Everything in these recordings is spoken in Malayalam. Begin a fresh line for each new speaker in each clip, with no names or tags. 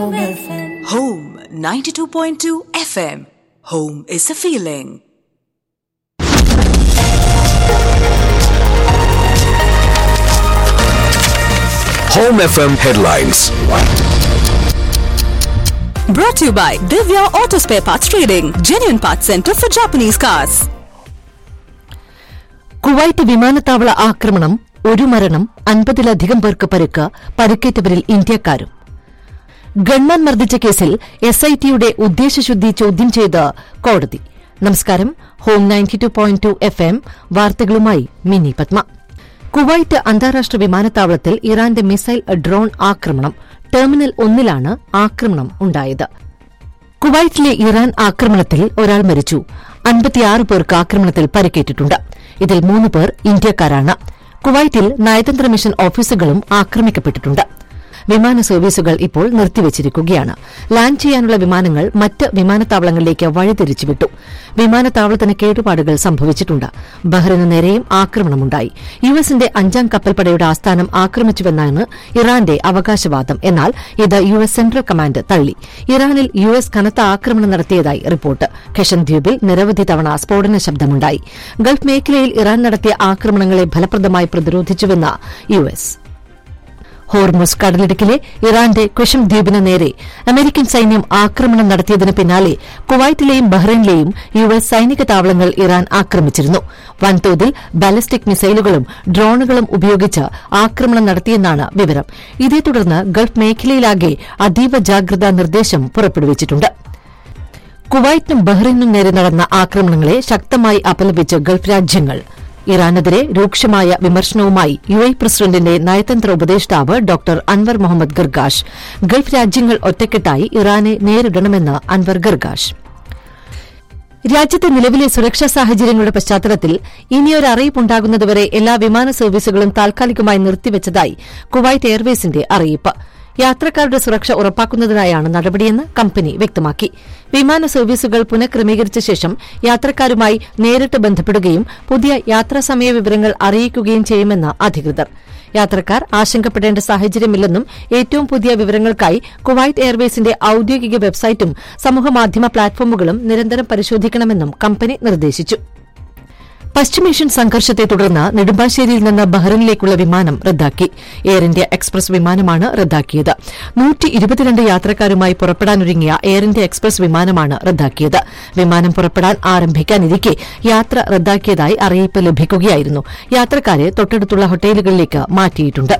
Home 92.2 FM. Home is a feeling.
Home FM headlines.
Brought to you by Divya Auto Spare Parts Trading, genuine parts center for Japanese cars.
Kuwait വിമാനത്താവള ആക്രമണം ഒരു മരണം അൻപതിലധികം പേർക്ക് പരുക്ക് പരുക്കേറ്റവരിൽ ഇന്ത്യക്കാരും ഗൺമാൻ മർദ്ദിച്ച കേസിൽ എസ് ഐ ടിയുടെ ഉദ്ദേശശുദ്ധി ചോദ്യം ചെയ്ത് കോടതി നമസ്കാരം ഹോം ninety two point two F M വാർത്തകളുമായി മിനി പത്മ കുവൈറ്റ് അന്താരാഷ്ട്ര വിമാനത്താവളത്തിൽ ഇറാന്റെ മിസൈൽ ഡ്രോൺ ആക്രമണം ടെർമിനൽ ഒന്നിലാണ് ആക്രമണം ഉണ്ടായത് കുവൈറ്റിലെ ഇറാൻ ആക്രമണത്തിൽ ഒരാൾ മരിച്ചു അൻപത്തിയാറ് പേർക്ക് ആക്രമണത്തിൽ പരിക്കേറ്റിട്ടുണ്ട് ഇതിൽ മൂന്ന് പേർ ഇന്ത്യക്കാരാണ് കുവൈറ്റിൽ നയതന്ത്ര മിഷൻ ഓഫീസുകളും ആക്രമിക്കപ്പെട്ടിട്ടുണ്ട് വിമാന സർവീസുകൾ ഇപ്പോൾ നിർത്തിവച്ചിരിക്കുകയാണ് ലാൻഡ് ചെയ്യാനുള്ള വിമാനങ്ങൾ മറ്റ് വിമാനത്താവളങ്ങളിലേക്ക് വഴിതിരിച്ചുവിട്ടു വിമാനത്താവളത്തിന് കേടുപാടുകൾ സംഭവിച്ചിട്ടുണ്ട് ബഹ്റിന് നേരെയും ആക്രമണമുണ്ടായി യു എസിന്റെ അഞ്ചാം കപ്പൽപ്പടയുടെ ആസ്ഥാനം ആക്രമിച്ചുവെന്നാണ് ഇറാന്റെ അവകാശവാദം എന്നാൽ ഇത് യു എസ് സെൻട്രൽ കമാൻഡ് തള്ളി ഇറാനിൽ യു എസ് കനത്ത ആക്രമണം നടത്തിയതായി റിപ്പോർട്ട് ഖഷൻ ദ്വീപിൽ നിരവധി തവണ സ്ഫോടന ശബ്ദമുണ്ടായി ഗൾഫ് മേഖലയിൽ ഇറാൻ നടത്തിയ ആക്രമണങ്ങളെ ഫലപ്രദമായി പ്രതിരോധിച്ചുവെന്ന് യു എസ് ഹോർമുസ് കടലിടുക്കിലെ ഇറാന്റെ കുഷം ദ്വീപിന് നേരെ അമേരിക്കൻ സൈന്യം ആക്രമണം നടത്തിയതിന് പിന്നാലെ കുവൈറ്റിലെയും ബഹ്റൈനിലെയും യു എസ് സൈനിക താവളങ്ങൾ ഇറാൻ ആക്രമിച്ചിരുന്നു വൻതോതിൽ ബാലിസ്റ്റിക് മിസൈലുകളും ഡ്രോണുകളും ഉപയോഗിച്ച് ആക്രമണം നടത്തിയെന്നാണ് വിവരം ഇതേ തുടർന്ന് ഗൾഫ് മേഖലയിലാകെ അതീവ ജാഗ്രതാ നിർദ്ദേശം പുറപ്പെടുവിച്ചിട്ടുണ്ട് കുവൈറ്റിനും ബഹ്റൈനും നേരെ നടന്ന ആക്രമണങ്ങളെ ശക്തമായി അപലപിച്ച് ഗൾഫ് രാജ്യങ്ങൾ ഇറാനെതിരെ രൂക്ഷമായ വിമർശനവുമായി യു എ പ്രസിഡന്റിന്റെ നയതന്ത്ര ഉപദേഷ്ടാവ് doctor Anwar Mohammed Gargash gulf രാജ്യങ്ങൾ ഒറ്റക്കെട്ടായി ഇറാനെ നേരിടണമെന്ന് അൻവർ ഗർഗാഷ് രാജ്യത്തെ നിലവിലെ സുരക്ഷാ സാഹചര്യങ്ങളുടെ പശ്ചാത്തലത്തിൽ ഇനിയൊരു അറിയിപ്പുണ്ടാകുന്നതുവരെ എല്ലാ വിമാന സർവീസുകളും താൽക്കാലികമായി നിർത്തിവച്ചതായി കുവൈറ്റ് എയർവേസിന്റെ അറിയിപ്പ് യാത്രക്കാരുടെ സുരക്ഷ ഉറപ്പാക്കുന്നതിനായാണ് നടപടിയെന്ന് കമ്പനി വ്യക്തമാക്കി വിമാന സർവീസുകൾ പുനഃക്രമീകരിച്ച ശേഷം യാത്രക്കാരുമായി നേരിട്ട് ബന്ധപ്പെടുകയും പുതിയ യാത്രാസമയ വിവരങ്ങൾ അറിയിക്കുകയും ചെയ്യുമെന്ന് അധികൃതർ യാത്രക്കാർ ആശങ്കപ്പെടേണ്ട സാഹചര്യമില്ലെന്നും ഏറ്റവും പുതിയ വിവരങ്ങൾക്കായി കുവൈറ്റ് എയർവേസിന്റെ ഔദ്യോഗിക വെബ്സൈറ്റും സമൂഹമാധ്യമ പ്ലാറ്റ്ഫോമുകളും നിരന്തരം പരിശോധിക്കണമെന്നും കമ്പനി നിർദ്ദേശിച്ചു പശ്ചിമേഷ്യൻ സംഘർഷത്തെ തുടർന്ന് നെടുമ്പാശ്ശേരിയിൽ നിന്ന് ബഹ്റിനിലേക്കുള്ള വിമാനം റദ്ദാക്കി എയർ ഇന്ത്യ എക്സ്പ്രസ് വിമാനമാണ് റദ്ദാക്കിയത് നൂറ്റി ഇരുപത്തിരണ്ട് യാത്രക്കാരുമായി പുറപ്പെടാനൊരുങ്ങിയ എയർ ഇന്ത്യ എക്സ്പ്രസ് വിമാനമാണ് റദ്ദാക്കിയത് വിമാനം പുറപ്പെടാൻ ആരംഭിക്കാനിരിക്കെ യാത്ര റദ്ദാക്കിയതായി അറിയിപ്പ് ലഭിക്കുകയായിരുന്നു യാത്രക്കാരെ തൊട്ടടുത്തുള്ള ഹോട്ടലുകളിലേക്ക് മാറ്റിയിട്ടുണ്ട്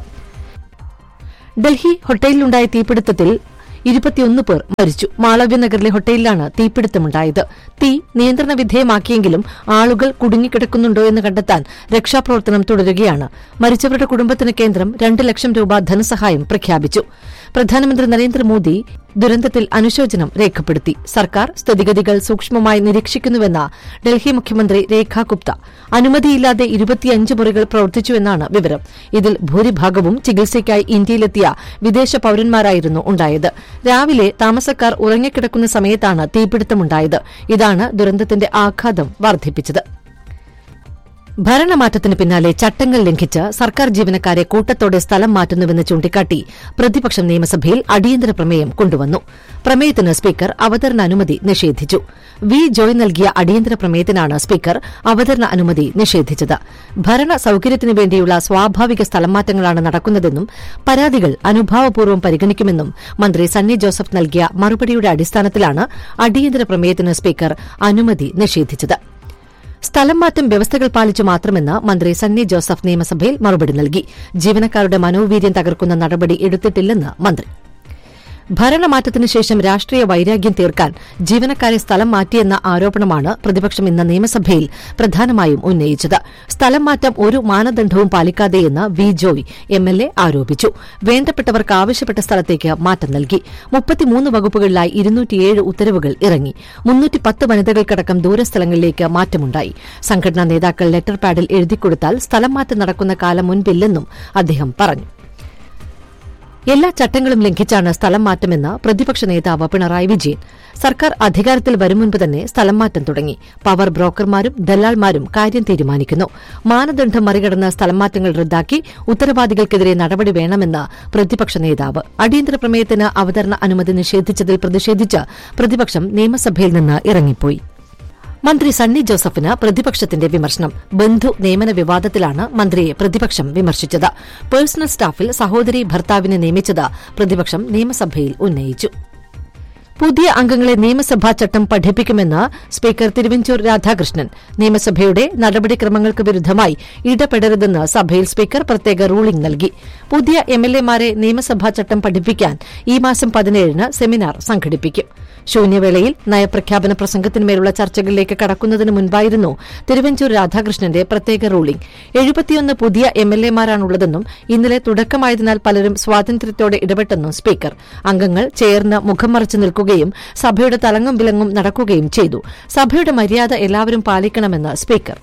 ഡൽഹി ഹോട്ടലിലുണ്ടായ തീപിടുത്തത്തിൽ ഇരുപത്തിയൊന്ന് പേർ മരിച്ചു മാളവ്യ നഗറിലെ ഹോട്ടലിലാണ് തീപിടുത്തമുണ്ടായത് തീ നിയന്ത്രണ വിധേയമാക്കിയെങ്കിലും ആളുകൾ കുടുങ്ങിക്കിടക്കുന്നുണ്ടോ എന്ന് കണ്ടെത്താൻ രക്ഷാപ്രവർത്തനം തുടരുകയാണ് മരിച്ചവരുടെ കുടുംബത്തിന് കേന്ദ്രം രണ്ട് ലക്ഷം രൂപ ധനസഹായം പ്രഖ്യാപിച്ചു പ്രധാനമന്ത്രി നരേന്ദ്രമോദി ദുരന്തത്തിൽ അനുശോചനം രേഖപ്പെടുത്തി സർക്കാർ സ്ഥിതിഗതികൾ സൂക്ഷ്മമായി നിരീക്ഷിക്കുന്നുവെന്ന് ഡൽഹി മുഖ്യമന്ത്രി രേഖ ഗുപ്ത അനുമതിയില്ലാതെ ഇരുപത്തിയഞ്ച് മുറികൾ പ്രവർത്തിച്ചുവെന്നാണ് വിവരം ഇതിൽ ഭൂരിഭാഗവും ചികിത്സയ്ക്കായി ഇന്ത്യയിലെത്തിയ വിദേശ പൌരന്മാരായിരുന്നു ഉണ്ടായത് രാവിലെ താമസക്കാർ ഉറങ്ങിക്കിടക്കുന്ന സമയത്താണ് തീപിടുത്തമുണ്ടായത് ഇതാണ് ദുരന്തത്തിന്റെ ആഘാതം വർദ്ധിപ്പിച്ചത് ഭരണമാറ്റത്തിന് പിന്നാലെ ചട്ടങ്ങൾ ലംഘിച്ച് സർക്കാർ ജീവനക്കാരെ കൂട്ടത്തോടെ സ്ഥലം മാറ്റുന്നുവെന്ന് ചൂണ്ടിക്കാട്ടി പ്രതിപക്ഷം നിയമസഭയിൽ അടിയന്തര പ്രമേയം കൊണ്ടുവന്നു പ്രമേയത്തിന് സ്പീക്കർ അവതരണ അനുമതി നിഷേധിച്ചു വി ജോയ് നൽകിയ അടിയന്തര പ്രമേയത്തിനാണ് സ്പീക്കർ അവതരണ അനുമതി നിഷേധിച്ചത് ഭരണ സൌകര്യത്തിനു വേണ്ടിയുള്ള സ്വാഭാവിക സ്ഥലംമാറ്റങ്ങളാണ് നടക്കുന്നതെന്നും പരാതികൾ അനുഭാവപൂർവ്വം പരിഗണിക്കുമെന്നും മന്ത്രി സണ്ണി ജോസഫ് നൽകിയ മറുപടിയുടെ അടിസ്ഥാനത്തിലാണ് അടിയന്തര പ്രമേയത്തിന് സ്പീക്കർ അനുമതി നിഷേധിച്ചത് സ്ഥലം മാറ്റം വ്യവസ്ഥകൾ പാലിച്ചു മാത്രമെന്ന് മന്ത്രി സണ്ണി ജോസഫ് നിയമസഭയിൽ മറുപടി നൽകി ജീവനക്കാരുടെ മനോവീര്യം തകർക്കുന്ന നടപടി എടുത്തിട്ടില്ലെന്ന് മന്ത്രി ഭരണമാറ്റത്തിനു ശേഷം രാഷ്ട്രീയ വൈരാഗ്യം തീർക്കാൻ ജീവനക്കാരെ സ്ഥലം മാറ്റിയെന്ന ആരോപണമാണ് പ്രതിപക്ഷം ഇന്ന് നിയമസഭയിൽ പ്രധാനമായും ഉന്നയിച്ചത് സ്ഥലം മാറ്റം ഒരു മാനദണ്ഡവും പാലിക്കാതെയെന്ന് വി ജോയ് എംഎൽഎ ആരോപിച്ചു വേണ്ടപ്പെട്ടവർക്ക് ആവശ്യപ്പെട്ട സ്ഥലത്തേക്ക് മാറ്റം നൽകി മുപ്പത്തിമൂന്ന് വകുപ്പുകളിലായി ഇരുന്നൂറ്റിയേഴ് ഉത്തരവുകൾ ഇറങ്ങി മുന്നൂറ്റിപ്പത്ത് വനിതകൾക്കടക്കം ദൂരസ്ഥലങ്ങളിലേക്ക് മാറ്റമുണ്ടായി സംഘടനാ നേതാക്കൾ ലെറ്റർ പാഡിൽ എഴുതിക്കൊടുത്താൽ സ്ഥലം മാറ്റം നടക്കുന്ന കാലം മുൻപില്ലെന്നും അദ്ദേഹം പറഞ്ഞു എല്ലാ ചട്ടങ്ങളും ലംഘിച്ചാണ് സ്ഥലം മാറ്റമെന്ന് പ്രതിപക്ഷ നേതാവ് പിണറായി വിജയൻ സർക്കാർ അധികാരത്തിൽ വരും മുൻപ് തന്നെ സ്ഥലം മാറ്റം തുടങ്ങി പവർ ബ്രോക്കർമാരും ദല്ലാൾമാരും കാര്യം തീരുമാനിക്കുന്നു മാനദണ്ഡം മറികടന്ന് സ്ഥലം മാറ്റങ്ങൾ റദ്ദാക്കി ഉത്തരവാദികൾക്കെതിരെ നടപടി വേണമെന്ന് പ്രതിപക്ഷ നേതാവ് അടിയന്തര പ്രമേയത്തിന് അവതരണ അനുമതി നിഷേധിച്ചതിൽ പ്രതിഷേധിച്ച് പ്രതിപക്ഷം നിയമസഭയിൽ നിന്ന് ഇറങ്ങിപ്പോയി മന്ത്രി സണ്ണി ജോസഫിന് പ്രതിപക്ഷത്തിന്റെ വിമർശനം ബന്ധു നിയമന വിവാദത്തിലാണ് മന്ത്രിയെ പ്രതിപക്ഷം വിമർശിച്ചത് പേഴ്സണൽ സ്റ്റാഫിൽ സഹോദരി ഭർത്താവിനെ നിയമിച്ചത് പ്രതിപക്ഷം നിയമസഭയിൽ ഉന്നയിച്ചു പുതിയ അംഗങ്ങളെ നിയമസഭാ ചട്ടം പഠിപ്പിക്കുമെന്ന് സ്പീക്കർ തിരുവഞ്ചൂർ രാധാകൃഷ്ണൻ നിയമസഭയുടെ നടപടിക്രമങ്ങൾക്ക് വിരുദ്ധമായി ഇടപെടരുതെന്ന് സഭയിൽ സ്പീക്കർ പ്രത്യേക റൂളിംഗ് നൽകി പുതിയ എംഎൽഎമാരെ നിയമസഭാ ചട്ടം പഠിപ്പിക്കാൻ ഈ മാസം പതിനേഴിന് സെമിനാർ സംഘടിപ്പിക്കും ശൂന്യവേളയിൽ നയപ്രഖ്യാപന പ്രസംഗത്തിന്മേലുള്ള ചർച്ചകളിലേക്ക് കടക്കുന്നതിന് മുൻപായിരുന്നു തിരുവഞ്ചൂർ രാധാകൃഷ്ണന്റെ പ്രത്യേക റൂളിംഗ് എഴുപത്തിയൊന്ന് പുതിയ എംഎൽഎമാരാണുള്ളതെന്നും ഇന്നലെ തുടക്കമായതിനാൽ പലരും സ്വാതന്ത്ര്യത്തോടെ ഇടപെട്ടെന്നും സ്പീക്കർ അംഗങ്ങൾ ചേർന്ന് മുഖം മറച്ചു നിൽക്കുകയും സഭയുടെ തലങ്ങും വിലങ്ങും നടക്കുകയും ചെയ്തു സഭയുടെ മര്യാദ എല്ലാവരും പാലിക്കണമെന്ന് സ്പീക്കർ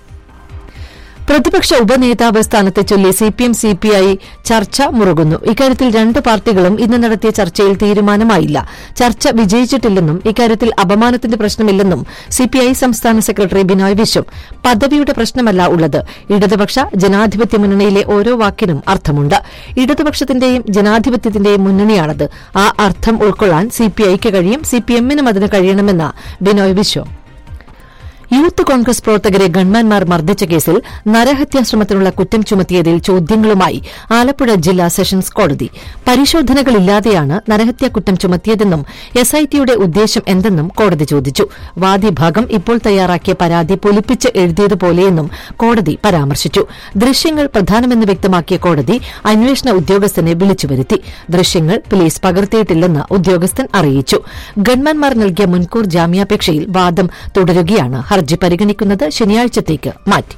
പ്രതിപക്ഷ ഉപനേതാവ് സ്ഥാനത്തെ ചൊല്ലി സിപിഎം സിപിഐ ചർച്ച മുറുകുന്നു ഇക്കാര്യത്തിൽ രണ്ട് പാർട്ടികളും ഇന്ന് നടത്തിയ ചർച്ചയിൽ തീരുമാനമായില്ല ചർച്ച വിജയിച്ചിട്ടില്ലെന്നും ഇക്കാര്യത്തിൽ അപമാനത്തിന്റെ പ്രശ്നമില്ലെന്നും സിപിഐ സംസ്ഥാന സെക്രട്ടറി ബിനോയ് വിശ്വം പദവിയുടെ പ്രശ്നമല്ല ഉള്ളത് ഇടതുപക്ഷ ജനാധിപത്യ മുന്നണിയിലെ ഓരോ വാക്കിനും അർത്ഥമുണ്ട് ഇടതുപക്ഷത്തിന്റെയും ജനാധിപത്യത്തിന്റെയും മുന്നണിയാണത് ആ അർത്ഥം ഉൾക്കൊള്ളാൻ സിപിഐക്ക് കഴിയും സിപിഎമ്മിനും അതിന് കഴിയണമെന്ന് ബിനോയ് വിശ്വം യൂത്ത് കോൺഗ്രസ് പ്രവർത്തകരെ ഗൺമാൻമാർ മർദ്ദിച്ച കേസിൽ നരഹത്യാശ്രമത്തിനുള്ള കുറ്റം ചുമത്തിയതിൽ ചോദ്യങ്ങളുമായി ആലപ്പുഴ ജില്ലാ സെഷൻസ് കോടതി പരിശോധനകളില്ലാതെയാണ് നരഹത്യാ കുറ്റം ചുമത്തിയതെന്നും എസ്ഐടിയുടെ ഉദ്ദേശം എന്തെന്നും കോടതി ചോദിച്ചു വാദിഭാഗം ഇപ്പോൾ തയ്യാറാക്കിയ പരാതി പൊലിപ്പിച്ച് എഴുതിയതുപോലെയെന്നും കോടതി പരാമർശിച്ചു ദൃശ്യങ്ങൾ പ്രധാനമെന്ന് വ്യക്തമാക്കിയ കോടതി അന്വേഷണ ഉദ്യോഗസ്ഥനെ വിളിച്ചുവരുത്തി ദൃശ്യങ്ങൾ പോലീസ് പകർത്തിയിട്ടില്ലെന്ന് ഉദ്യോഗസ്ഥൻ അറിയിച്ചു ഗൺമാൻമാർ നൽകിയ മുൻകൂർ ജാമ്യാപേക്ഷയിൽ വാദം തുടരുകയാണ് ഹർജി പരിഗണിക്കുന്നത് ശനിയാഴ്ചത്തേക്ക് മാറ്റി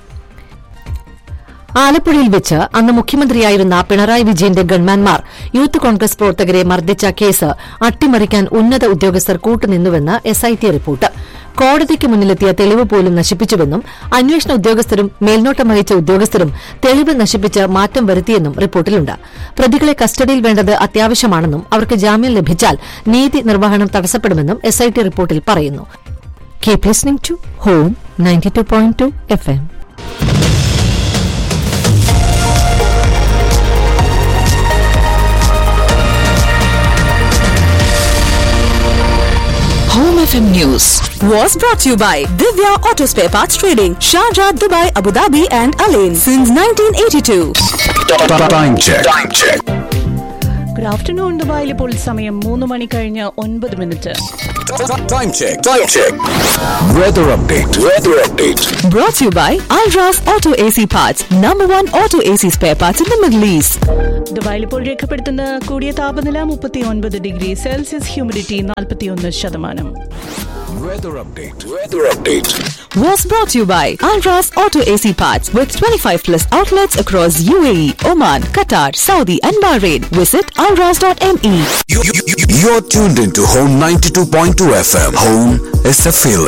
ആലപ്പുഴയിൽ വെച്ച് അന്ന് മുഖ്യമന്ത്രിയായിരുന്ന പിണറായി വിജയന്റെ ഗൺമാൻമാർ യൂത്ത് കോൺഗ്രസ് പ്രവർത്തകരെ മർദ്ദിച്ച കേസ് അട്ടിമറിക്കാൻ ഉന്നത ഉദ്യോഗസ്ഥർ കൂട്ടുനിന്നുവെന്ന് എസ്ഐടി റിപ്പോർട്ട് കോടതിക്ക് മുന്നിലെത്തിയ തെളിവ് പോലും നശിപ്പിച്ചുവെന്നും അന്വേഷണ ഉദ്യോഗസ്ഥരും മേൽനോട്ടം വഹിച്ച ഉദ്യോഗസ്ഥരും തെളിവ് നശിപ്പിച്ച് മാറ്റം വരുത്തിയെന്നും റിപ്പോർട്ടിലുണ്ട് പ്രതികളെ കസ്റ്റഡിയിൽ വേണ്ടത് അത്യാവശ്യമാണെന്നും അവർക്ക് ജാമ്യം ലഭിച്ചാൽ നീതി നിർവഹണം തടസ്സപ്പെടുമെന്നും എസ്ഐടി റിപ്പോർട്ടിൽ പറയുന്നു Keep listening to Home 92.2 FM.
Home FM News was brought to you by Divya Auto Spare Parts Trading, Sharjah, Dubai, Abu Dhabi, and Alain since 1982.
Time check. Time check.
Good afternoon ദുബായിൽ ഇപ്പോൾ സമയം മൂന്ന് മണി കഴിഞ്ഞ് ഒൻപത് minute
Time check. Time check. Weather update. Weather update.
Brought to you by Alras Auto AC Parts, number one auto AC spare parts in the Middle East.
ദുബായിൽ ഇപ്പോൾ രേഖപ്പെടുത്തുന്ന കൂടിയ താപനില മുപ്പത്തി ഒൻപത് ഡിഗ്രി സെൽഷ്യസ് ഹ്യൂമിഡിറ്റി നാൽപ്പത്തിയൊന്ന് ശതമാനം
Weather update. Weather update.
Was brought to you by Alras Auto AC Parts with 25 plus outlets across UAE, Oman, Qatar, Saudi, and Bahrain. Visit alras.me.
You, you, you, you're tuned into Home 92.2 FM. Home is a feeling.